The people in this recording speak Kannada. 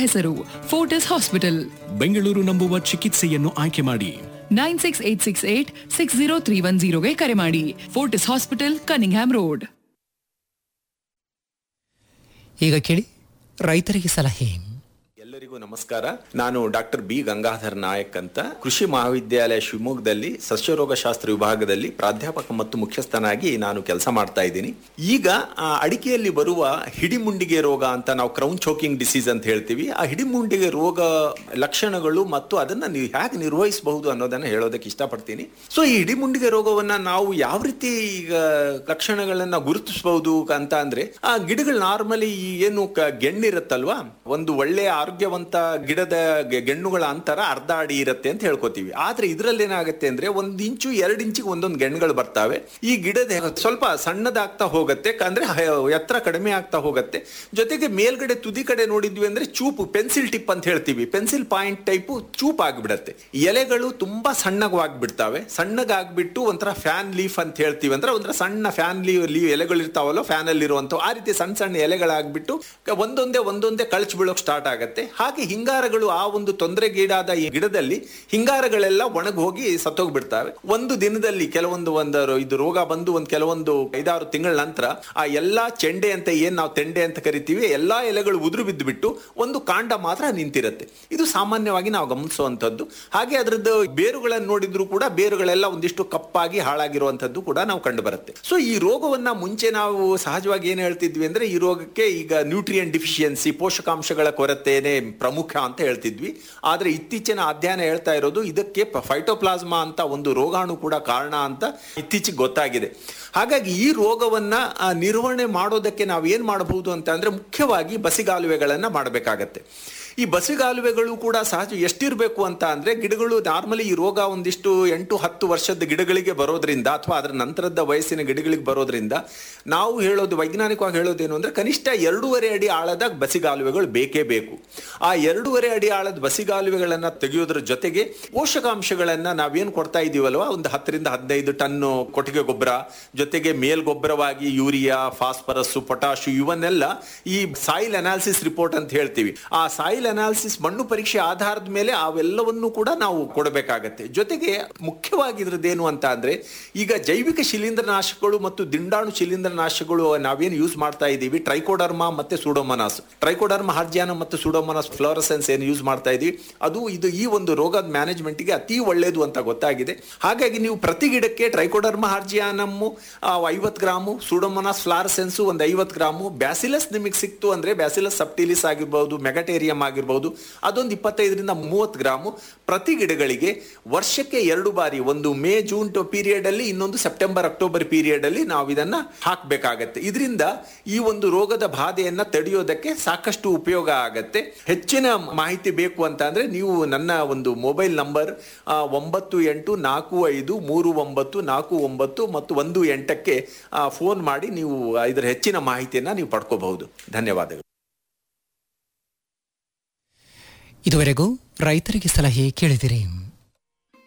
ಹೆಸರು ಫೋರ್ಟಿಸ್ ಹಾಸ್ಪಿಟಲ್ ಬೆಂಗಳೂರು ನಂಬುವ ಚಿಕಿತ್ಸೆಯನ್ನು ಆಯ್ಕೆ ಮಾಡಿ nine six eight six eight six zero three one ಜೀರೋಗೆ ಕರೆ ಮಾಡಿ ಫೋರ್ಟಿಸ್ ಹಾಸ್ಪಿಟಲ್ ಕನಿಂಗ್ಹ್ಯಾಮ್ ರೋಡ್ ಈಗ ಕೇಳಿ ರೈತರಿಗೆ ಸಲಹೆ ಎಲ್ಲರಿಗೂ ನಮಸ್ಕಾರ ನಾನು ಡಾಕ್ಟರ್ ಬಿ ಗಂಗಾಧರ್ ನಾಯಕ್ ಅಂತ ಕೃಷಿ ಮಹಾವಿದ್ಯಾಲಯ ಶಿವಮೊಗ್ಗದಲ್ಲಿ ಸಸ್ಯರೋಗ ಶಾಸ್ತ್ರ ವಿಭಾಗದಲ್ಲಿ ಪ್ರಾಧ್ಯಾಪಕ ಮತ್ತು ಮುಖ್ಯಸ್ಥನಾಗಿ ನಾನು ಕೆಲಸ ಮಾಡ್ತಾ ಇದ್ದೀನಿ ಈಗ ಆ ಅಡಿಕೆಯಲ್ಲಿ ಬರುವ ಹಿಡಿಮುಂಡಿಗೆ ರೋಗ ಅಂತ ನಾವು ಕ್ರೌನ್ ಚೋಕಿಂಗ್ ಡಿಸೀಸ್ ಅಂತ ಹೇಳ್ತೀವಿ ಆ ಹಿಡಿಮುಂಡಿಗೆ ರೋಗ ಲಕ್ಷಣಗಳು ಮತ್ತು ಅದನ್ನ ನೀವು ಹೇಗೆ ನಿರ್ವಹಿಸಬಹುದು ಅನ್ನೋದನ್ನ ಹೇಳೋದಕ್ಕೆ ಇಷ್ಟಪಡ್ತೀನಿ ಸೊ ಈ ಹಿಡಿಮುಂಡಿಗೆ ರೋಗವನ್ನ ನಾವು ಯಾವ ರೀತಿ ಈಗ ಲಕ್ಷಣಗಳನ್ನ ಗುರುತಿಸಬಹುದು ಅಂತ ಅಂದ್ರೆ ಆ ಗಿಡಗಳು ನಾರ್ಮಲಿ ಏನು ಕ- ಗೆಣ್ಣಿರುತ್ತಲ್ವಾ ಒಂದು ಒಳ್ಳೆಯ ಆರೋಗ್ಯವಂತ ಗಿಡದ ಗೆ- ಗೆಣ್ಣುಗಳ ಅಂತರ ಅರ್ಧ ಅಡಿ ಇರುತ್ತೆ ಅಂತ ಹೇಳ್ಕೊತೀವಿ ಆದ್ರೆ ಇದ್ರಲ್ಲಿ ಏನಾಗುತ್ತೆ ಅಂದ್ರೆ ಒಂದ್ ಇಂಚು ಎರಡ್ ಇಂಚಿಗೆ ಒಂದೊಂದು ಗೆಣ್ಣುಗಳು ಬರ್ತಾವೆ ಈ ಗಿಡದ ಸ್ವಲ್ಪ ಸಣ್ಣದಾಗ್ತಾ ಹೋಗುತ್ತೆ ಅಂದ್ರೆ ಹ- ಎತ್ತರ ಕಡಿಮೆ ಆಗ್ತಾ ಹೋಗುತ್ತೆ ಜೊತೆಗೆ ಮೇಲ್ಗಡೆ ತುದಿ ಕಡೆ ನೋಡಿದ್ವಿ ಅಂದ್ರೆ ಚೂಪು ಪೆನ್ಸಿಲ್ ಟಿಪ್ ಅಂತ ಹೇಳ್ತೀವಿ ಪೆನ್ಸಿಲ್ ಪಾಯಿಂಟ್ ಟೈಪು ಚೂಪ್ ಆಗಿಬಿಡತ್ತೆ ಎಲೆಗಳು ತುಂಬಾ ಸಣ್ಣಗಾಗ್ಬಿಡ್ತಾವೆ ಸಣ್ಣಗಾಗ್ಬಿಟ್ಟು ಒಂಥರ ಫ್ಯಾನ್ ಲೀಫ್ ಅಂತ ಹೇಳ್ತೀವಿ ಅಂದ್ರೆ ಒಂಥರ ಸಣ್ಣ ಫ್ಯಾನ್ ಲೀವ್ ಲೀವ್ ಎಲೆಗಳು ಇರ್ತಾವಲ್ಲ ಫ್ಯಾನ್ ಅಲ್ಲಿ ಇರುವಂತ ಆ ರೀತಿ ಸಣ್ಣ ಸಣ್ಣ ಎಲೆಗಳಾಗ್ಬಿಟ್ಟು ಕ- ಒಂದೊಂದೇ ಒಂದೊಂದೇ ಕಳಚ್ ಬೀಳೋಕ್ ಸ್ಟಾರ್ಟ್ ಆಗುತ್ತೆ ಹಾಗೆ ಹಿಂಗಾರಗಳು ಆ ಒಂದು ತೊಂದರೆಗೀಡಾದ ಈ ಗಿಡದಲ್ಲಿ ಹಿಂಗಾರಗಳೆಲ್ಲ ಒಣಗಿ ಹೋಗಿ ಸತ್ತೋಗ್ಬಿಡ್ತಾವೆ ಒಂದು ದಿನದಲ್ಲಿ ಕೆಲವೊಂದು ಒಂದು ಇದು ರೋಗ ಬಂದು ಒಂದು ಕೆಲವೊಂದು ಐದಾರು ತಿಂಗಳ ನಂತರ ಆ ಎಲ್ಲಾ ಚೆಂಡೆ ಅಂತ ಏನ್ ನಾವು ತೆಂಡೆ ಅಂತ ಕರಿತೀವಿ ಎಲ್ಲಾ ಎಲೆಗಳು ಉದುರು ಬಿದ್ದು ಬಿಟ್ಟು ಒಂದು ಕಾಂಡ ಮಾತ್ರ ನಿಂತಿರುತ್ತೆ ಇದು ಸಾಮಾನ್ಯವಾಗಿ ನಾವು ಗಮನಿಸುವಂತದ್ದು ಹಾಗೆ ಅದರದ್ದು ಬೇರುಗಳನ್ನು ನೋಡಿದ್ರು ಕೂಡ ಬೇರುಗಳೆಲ್ಲ ಒಂದಿಷ್ಟು ಕಪ್ಪಾಗಿ ಹಾಳಾಗಿರುವಂತದ್ದು ಕೂಡ ನಾವು ಕಂಡು ಬರುತ್ತೆ ಸೊ ಈ ರೋಗವನ್ನ ಮುಂಚೆ ನಾವು ಸಹಜವಾಗಿ ಏನ್ ಹೇಳ್ತಿದ್ವಿ ಅಂದ್ರೆ ಈ ರೋಗಕ್ಕೆ ಈಗ ನ್ಯೂಟ್ರಿಯನ್ ಡಿಫಿಷಿಯನ್ಸಿ ಪೋಷಕಾಂಶಗಳ ಕೊರತೆನೇ ಪ್ರಮುಖ ಅಂತ ಹೇಳ್ತಿದ್ವಿ ಆದ್ರೆ ಇತ್ತೀಚಿನ ಅಧ್ಯಯನ ಹೇಳ್ತಾ ಇರೋದು ಇದಕ್ಕೆ ಫೈಟೋಪ್ಲಾಸ್ಮಾ ಅಂತ ಒಂದು ರೋಗಾಣು ಕೂಡ ಕಾರಣ ಅಂತ ಇತ್ತೀಚೆಗೆ ಗೊತ್ತಾಗಿದೆ ಹಾಗಾಗಿ ಈ ರೋಗವನ್ನ ಆ, ನಿರ್ವಹಣೆ ಮಾಡೋದಕ್ಕೆ ನಾವು ಏನ್ ಮಾಡಬಹುದು ಅಂತ ಅಂದ್ರೆ ಮುಖ್ಯವಾಗಿ ಬಸಿಗಾಲುವೆಗಳನ್ನ ಮಾಡಬೇಕಾಗತ್ತೆ ಈ ಬಸಿಗಾಲುವೆಗಳು ಕೂಡ ಸಹಜ ಎಷ್ಟಿರಬೇಕು ಅಂತ ಅಂದ್ರೆ ಗಿಡಗಳು ನಾರ್ಮಲಿ ಈ ರೋಗ ಒಂದಿಷ್ಟು ಎಂಟು ಹತ್ತು ವರ್ಷದ ಗಿಡಗಳಿಗೆ ಬರೋದ್ರಿಂದ ಅಥವಾ ಅದರ ನಂತರದ ವಯಸ್ಸಿನ ಗಿಡಗಳಿಗೆ ಬರೋದ್ರಿಂದ ನಾವು ಹೇಳೋದು ವೈಜ್ಞಾನಿಕವಾಗಿ ಹೇಳೋದೇನು ಅಂದ್ರೆ ಕನಿಷ್ಠ ಎರಡೂವರೆ ಅಡಿ ಆಳದ ಬಸಿಗಾಲುವೆಗಳು ಬೇಕೇ ಬೇಕು ಆ ಎರಡೂವರೆ ಅಡಿ ಆಳದ ಬಸಿಗಾಲುವೆಗಳನ್ನ ತೆಗೆಯೋದ್ರ ಜೊತೆಗೆ ಪೋಷಕಾಂಶಗಳನ್ನ ನಾವೇನ್ ಕೊಡ್ತಾ ಇದೀವಲ್ವಾ ಒಂದು ಹತ್ತರಿಂದ ಹದಿನೈದು ಟನ್ ಕೊಟ್ಟಿಗೆ ಗೊಬ್ಬರ ಜೊತೆಗೆ ಮೇಲ್ಗೊಬ್ಬರವಾಗಿ ಯೂರಿಯಾ ಫಾಸ್ಫರಸ್ ಪೊಟಾಶು ಇವನ್ನೆಲ್ಲ ಈ ಸಾಯಿಲ್ ಅನಾಲಿಸಿಸ್ ರಿಪೋರ್ಟ್ ಅಂತ ಹೇಳ್ತೀವಿ ಆ ಸಾಯಿಲ್ ಅನಾಲಿಸಿಸ್ ಮಣ್ಣು ಪರೀಕ್ಷೆ ಆಧಾರದ ಮೇಲೆ ಅವೆಲ್ಲವನ್ನು ಕೂಡ ನಾವು ಕೊಡಬೇಕಾಗತ್ತೆ ಜೊತೆಗೆ ಮುಖ್ಯವಾಗಿ ಇದ್ರದ್ದೇನು ಅಂತ ಅಂದ್ರೆ ಈಗ ಜೈವಿಕ ಶಿಲೀಂಧ್ರನಾಶಕಗಳು ಮತ್ತು ದಿಂಡಾಣು ಶಿಲೀಂಧ್ರನಾಶಕಗಳು ನಾವೇನು ಯೂಸ್ ಮಾಡ್ತಾ ಇದ್ದೀವಿ ಟ್ರೈಕೋಡರ್ಮಾ ಮತ್ತೆ ಸೂಡೋಮನಾಸ್ ಟ್ರೈಕೋಡರ್ಮಾ ಹಾರ್ಜಿಯಾನ ಮತ್ತು ಸೂಡೋಮನಾಸ್ ಫ್ಲೋರಸೆನ್ಸ್ ಏನು ಯೂಸ್ ಮಾಡ್ತಾ ಇದೀವಿ ಅದು ಇದು ಈ ಒಂದು ರೋಗದ ಮ್ಯಾನೇಜ್ಮೆಂಟ್ಗೆ ಅತಿ ಒಳ್ಳೆಯದು ಅಂತ ಗೊತ್ತಾಗಿದೆ ಹಾಗಾಗಿ ನೀವು ಪ್ರತಿ ಗಿಡಕ್ಕೆ ಟ್ರೈಕೋಡರ್ಮಾ ಹಾರ್ಜಿಯಾನಮ್ಮು ಐವತ್ತು ಗ್ರಾಮು ಸೂಡೋಮನಾಸ್ ಫ್ಲಾರಸೆನ್ಸ್ ಒಂದು ಐವತ್ತು ಗ್ರಾಮು ಬ್ಯಾಸಿಲಸ್ ನಿಮಗೆ ಸಿಕ್ತು ಅಂದ್ರೆ ಬ್ಯಾಸಿಲಸ್ ಸಬ್ಟಿಲಿಸ್ ಆಗಿರ್ಬೋದು ಮೆಗಟೇರಿಯಂ ಆಗಿರ್ಬೋದು ಅದೊಂದು ಇಪ್ಪತ್ತೈದರಿಂದ ಮೂವತ್ತು ಗ್ರಾಮು ಪ್ರತಿ ಗಿಡಗಳಿಗೆ ವರ್ಷಕ್ಕೆ ಎರಡು ಬಾರಿ ಒಂದು ಮೇ ಜೂನ್ ಪೀರಿಯಡ್ ಅಲ್ಲಿ ಇನ್ನೊಂದು ಸೆಪ್ಟೆಂಬರ್ ಅಕ್ಟೋಬರ್ ಪೀರಿಯಡ್ ಅಲ್ಲಿ ನಾವು ಇದನ್ನ ಹಾಕಬೇಕಾಗತ್ತೆ ಇದರಿಂದ ಈ ಒಂದು ರೋಗದ ಬಾಧೆಯನ್ನ ತಡೆಯೋದಕ್ಕೆ ಸಾಕಷ್ಟು ಉಪಯೋಗ ಆಗತ್ತೆ ಹೆಚ್ಚಿನ ಮಾಹಿತಿ ಬೇಕು ಅಂತ ಅಂದ್ರೆ ನೀವು ನನ್ನ ಒಂದು ಮೊಬೈಲ್ ನಂಬರ್ ಒಂಬತ್ತು ಎಂಟು ನಾಲ್ಕು ಐದು ಮೂರು ಒಂಬತ್ತು ನಾಲ್ಕು ಒಂಬತ್ತು ಮತ್ತು ಒಂದು ಎಂಟಕ್ಕೆ ಫೋನ್ ಮಾಡಿ ನೀವು ಇದರ ಹೆಚ್ಚಿನ ಮಾಹಿತಿಯನ್ನ ನೀವು ಪಡ್ಕೋಬಹುದು ಧನ್ಯವಾದಗಳು ಇದುವರೆಗೂ ರೈತರಿಗೆ ಸಲಹೆ ಕೇಳಿದಿರಿ